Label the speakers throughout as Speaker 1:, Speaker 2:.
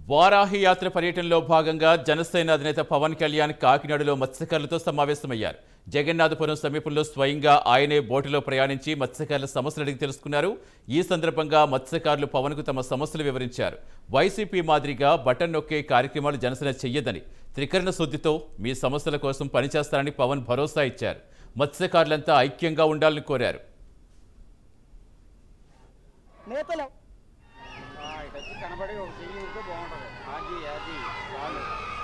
Speaker 1: వారాహి యాత్ర పర్యటనలో భాగంగా జనసేన అధినేత పవన్ కళ్యాణ్ కాకినాడలో మత్స్యకారులతో సమావేశమయ్యారు జగన్నాథపురం సమీపంలో స్వయంగా ఆయనే బోటులో ప్రయాణించి మత్స్యకారుల సమస్యలు అడిగి తెలుసుకున్నారు ఈ సందర్భంగా మత్స్యకారులు పవన్కు తమ సమస్యలు వివరించారు వైసీపీ మాదిరిగా బటన్ నొక్కే కార్యక్రమాలు జనసేన చెయ్యదని త్రికరణ శుద్ధితో మీ సమస్యల కోసం పనిచేస్తారని పవన్ భరోసా ఇచ్చారు మత్స్యకారులంతా ఐక్యంగా ఉండాలని కోరారు
Speaker 2: నేతలు
Speaker 3: ఆ, ఇటు వచ్చి కనబడి ఒక చెయ్యి ఉంటే బాగుంటుంది అది అది చాలు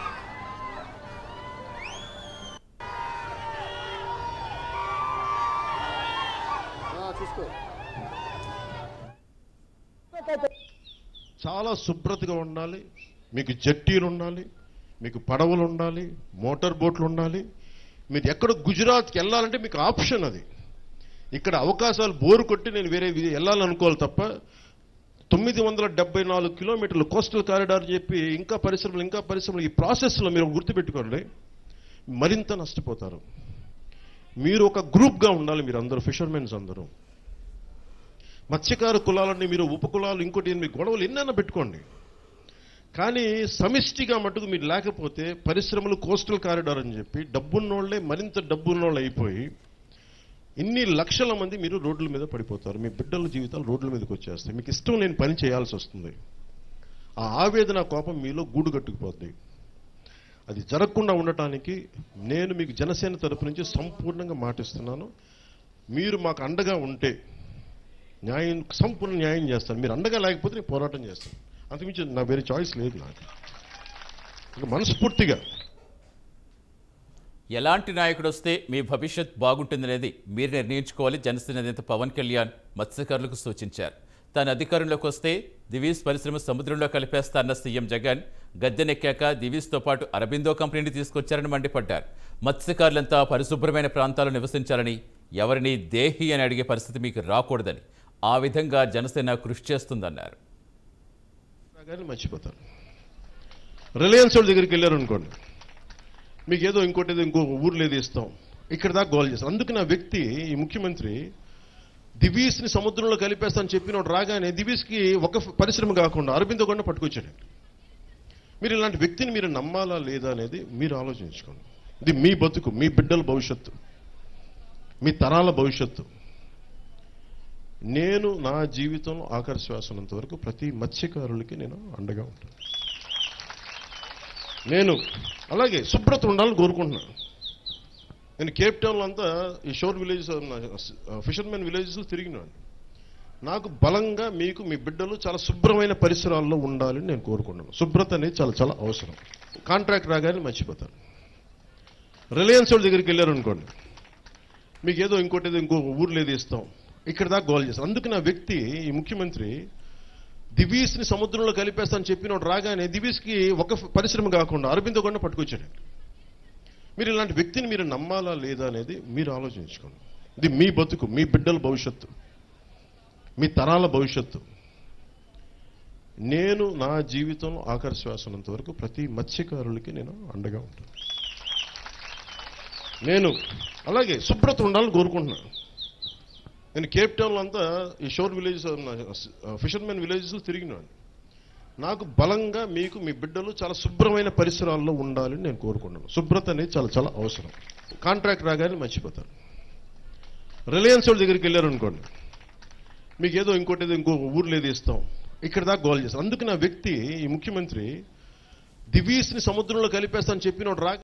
Speaker 2: చూసుకో
Speaker 4: చాలా శుభ్రతగా ఉండాలి మీకు జట్టీలు ఉండాలి మీకు పడవలు ఉండాలి మోటార్ బోట్లు ఉండాలి మీరు ఎక్కడ గుజరాత్కి వెళ్ళాలంటే మీకు ఆప్షన్ అది ఇక్కడ అవకాశాలు బోరు కొట్టి నేను వేరే వి- వెళ్ళాలనుకోవాలి తప్ప తొమ్మిది వందల డెబ్బై నాలుగు కిలోమీటర్లు కోస్టల్ కారిడార్ చెప్పి ఇంకా పరిశ్రమలు ఇంకా పరిశ్రమలు ఈ ప్రాసెస్లో మీరు గుర్తుపెట్టుకోండి మరింత నష్టపోతారు మీరు ఒక గ్రూప్గా ఉండాలి మీరు అందరూ ఫిషర్మెన్స్ అందరూ మత్స్యకార కులాలని మీరు ఉప కులాలు ఇంకోటి మీ గొడవలు ఎన్నైనా పెట్టుకోండి కానీ సమిష్టిగా మటుకు మీరు లేకపోతే పరిశ్రమలు కోస్టల్ కారిడార్ అని చెప్పి డబ్బున్నోళ్లే మరింత డబ్బున్నోళ్ళు అయిపోయి ఇన్ని లక్షల మంది మీరు రోడ్ల మీద పడిపోతారు మీ బిడ్డల జీవితాలు రోడ్ల మీదకి వచ్చేస్తాయి మీకు ఇష్టం లేని పని చేయాల్సి వస్తుంది ఆ ఆవేదన కోపం మీలో గూడు కట్టుకుపోద్ది అది జరగకుండా ఉండటానికి నేను మీకు జనసేన తరపు నుంచి సంపూర్ణంగా మాటిస్తున్నాను మీరు మాకు అండగా ఉంటే న్యాయం సంపూర్ణ న్యాయం చేస్తాను మీరు అండగా లేకపోతే నేను పోరాటం చేస్తాను అంతకుమించి నా వేరే చాయిస్ లేదు నాకు ఇక మనస్ఫూర్తిగా
Speaker 1: ఎలాంటి నాయకుడు వస్తే మీ భవిష్యత్ బాగుంటుందనేది మీరు నిర్ణయించుకోవాలి జనసేన నేత పవన్ కళ్యాణ్ మత్స్యకారులకు సూచించారు తాను అధికారంలోకి వస్తే దివీస్ పరిశ్రమ సముద్రంలో కలిపేస్తారన్న సీఎం జగన్ గద్దెనెక్కాక దివీస్తో పాటు అరబిందో కంపెనీని తీసుకొచ్చారని మండిపడ్డారు మత్స్యకారులంతా పరిశుభ్రమైన ప్రాంతాల్లో నివసించాలని ఎవరిని దేహి అని అడిగే పరిస్థితి మీకు రాకూడదని ఆ విధంగా జనసేన కృషి చేస్తుందన్నారు
Speaker 4: కానీ మర్చిపోతారు రిలయన్స్ వాళ్ళ దగ్గరికి వెళ్ళారు అనుకోండి మీకు ఏదో ఇంకోటి ఏదో ఇంకో ఊర్లో ఏదో ఇస్తాం ఇక్కడ దాకా గోల్ చేస్తారు అందుకు నా వ్యక్తి ఈ ముఖ్యమంత్రి దివీస్ని సముద్రంలో కలిపేస్తానని చెప్పినోడు రాగానే దివీస్కి ఒక పరిశ్రమ కాకుండా అరబిందో కూడా పట్టుకొచ్చాడు మీరు ఇలాంటి వ్యక్తిని మీరు నమ్మాలా లేదా అనేది మీరు ఆలోచించుకోండి ఇది మీ బతుకు మీ బిడ్డల భవిష్యత్తు మీ తరాల భవిష్యత్తు నేను నా జీవితంలో ఆఖరి శ్వాస ఉన్నంత వరకు ప్రతి మత్స్యకారులకి నేను అండగా ఉంటాను నేను అలాగే శుభ్రత ఉండాలని కోరుకుంటున్నాను నేను కేప్ టౌన్లో అంతా ఈ షోర్ విలేజెస్ ఫిషర్మెన్ విలేజెస్ తిరిగినాను నాకు బలంగా మీకు మీ బిడ్డలు చాలా శుభ్రమైన పరిసరాల్లో ఉండాలని నేను కోరుకుంటున్నాను శుభ్రత అనేది చాలా చాలా అవసరం కాంట్రాక్ట్ రాగానే మర్చిపోతాను రిలయన్స్ వాళ్ళ దగ్గరికి వెళ్ళారు అనుకోండి మీకు ఏదో ఇంకోటి ఏదో ఇంకో ఊర్లో ఏదో ఇస్తాం ఇక్కడ దాకా గోల్ చేస్తారు అందుకు నా వ్యక్తి ఈ ముఖ్యమంత్రి దివీస్ని సముద్రంలో కలిపేస్తానని చెప్పినోడు రాగానే దివీస్కి ఒక పరిశ్రమ కాకుండా అరబిందో కూడా పట్టుకొచ్చాడు మీరు ఇలాంటి వ్యక్తిని మీరు నమ్మాలా లేదా అనేది మీరు ఆలోచించుకోండి ఇది మీ బతుకు మీ బిడ్డల భవిష్యత్తు మీ తరాల భవిష్యత్తు నేను నా జీవితంలో ఆఖరి శ్వాస ఉన్నంత వరకు ప్రతి మత్స్యకారులకి నేను అండగా ఉంటాను నేను అలాగే శుభ్రత ఉండాలని కోరుకుంటున్నాను నేను కేప్ టౌన్లో అంతా ఈ షోర్ విలేజెస్ ఫిషర్మెన్ విలేజెస్ తిరిగినాను నాకు బలంగా మీకు మీ బిడ్డలు చాలా శుభ్రమైన పరిసరాల్లో ఉండాలని నేను కోరుకుంటున్నాను శుభ్రత అనేది చాలా చాలా అవసరం కాంట్రాక్ట్ రాగానే మర్చిపోతారు రిలయన్స్ వాళ్ళ దగ్గరికి వెళ్ళారు అనుకోండి మీకు ఏదో ఇంకోటి ఏదో ఇంకో ఊర్లో ఏదో ఇస్తాం ఇక్కడ దాకా గోల్ చేస్తారు అందుకు నా వ్యక్తి ఈ ముఖ్యమంత్రి దివీస్ని సముద్రంలో కలిపేస్తానని చెప్పినోడు రాగా